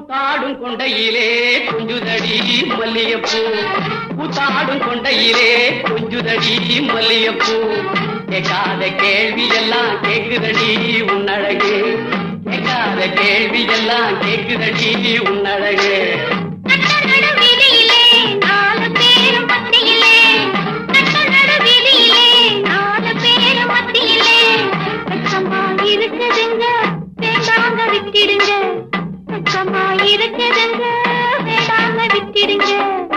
கூத்தாடும் கொண்டையிலே கொஞ்சுதடி மல்லியப்பூ கூத்தாடும் கொண்டையிலே கொஞ்சுதடி மல்லியப்பூ கேட்காத கேள்வி எல்லாம் கேக்குதடி உன்னழகு கேட்காத கேள்வி எல்லாம் கேக்குதடி உன்னழகு நட்டநடு வீதியிலே நாலு பேரும் மத்தியிலே நட்டநடு வீதியிலே நாலு பேரும் மத்தியிலே வெட்கமா இருக்குதுங்க வேண்டாங்க விட்டிடுங்க வெட்கமா இருக்குதுங்க வேண்டாங்க விட்டிடுங்க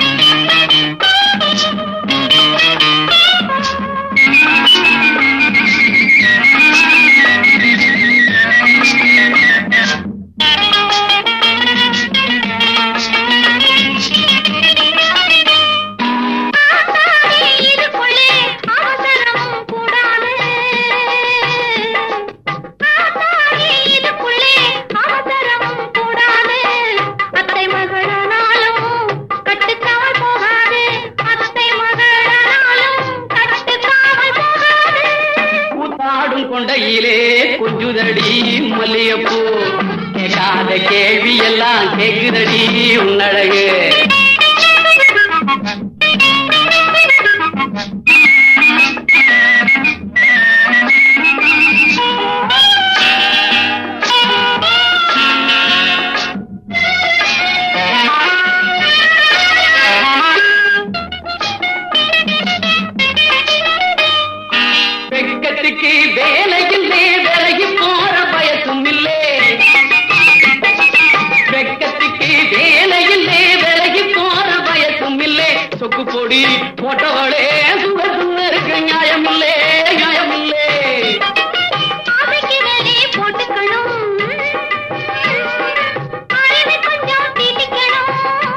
ஆத்தாடி இதுக்குள்ளே அவசரம் கூடாது ஆத்தாடி இதுக்குள்ளே அவசரம் கூடாது அத்தை மகளானாலும் கட்டுக்காமல் போகாது அத்தை மகளானாலும் கட்டுக்காமல் போகாது கூத்தாடும் கொண்டையிலே கொஞ்சுதடி மல்லியப்பூ கேட்காத கேள்வி எல்லாம் கேக்குதடி உன்னழகு வெக்கத்துக்கு வேலையில்லே விலகி போற பயசும் இல்லே வெக்கத்துக்கு வேலையில்லே விலகி போற பயசும் இல்லே சொக்கு பொடி போட்டவளே சுகசுன்னு இருக்கு நியாயமில்லே நியாயமில்லே ஆசைக்கு வேலி போட்டுக்கணும் அறிவை கொஞ்சம் தீட்டிக்கணும்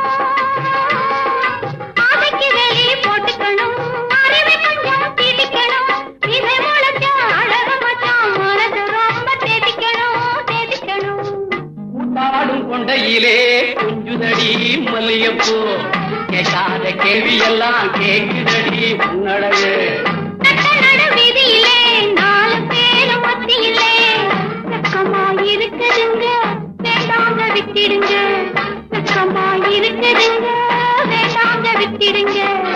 ஆசைக்கு வேலி போட்டுக்கணும் அறிவை கொஞ்சம் தீட்டிக்கணும் இதை முளைச்ச அழகு மச்சான் மனசு ரொம்ப தேடிக்கணும் தேடிக்கணும் கூத்தாடும் கொண்டையிலே கொஞ்சுதடி மல்லியப்பூ கேட்காத கேள்வி எல்லாம் கேக்குதடி உன்னழகு நட்ட நடு வீதியிலே நாலு பேரும் மத்தியிலே வெக்கமா இருக்குதுங்க வேண்டாங்க விட்டிடுங்க வெக்கமா இருக்குதுங்க வேண்டாங்க விட்டிடுங்க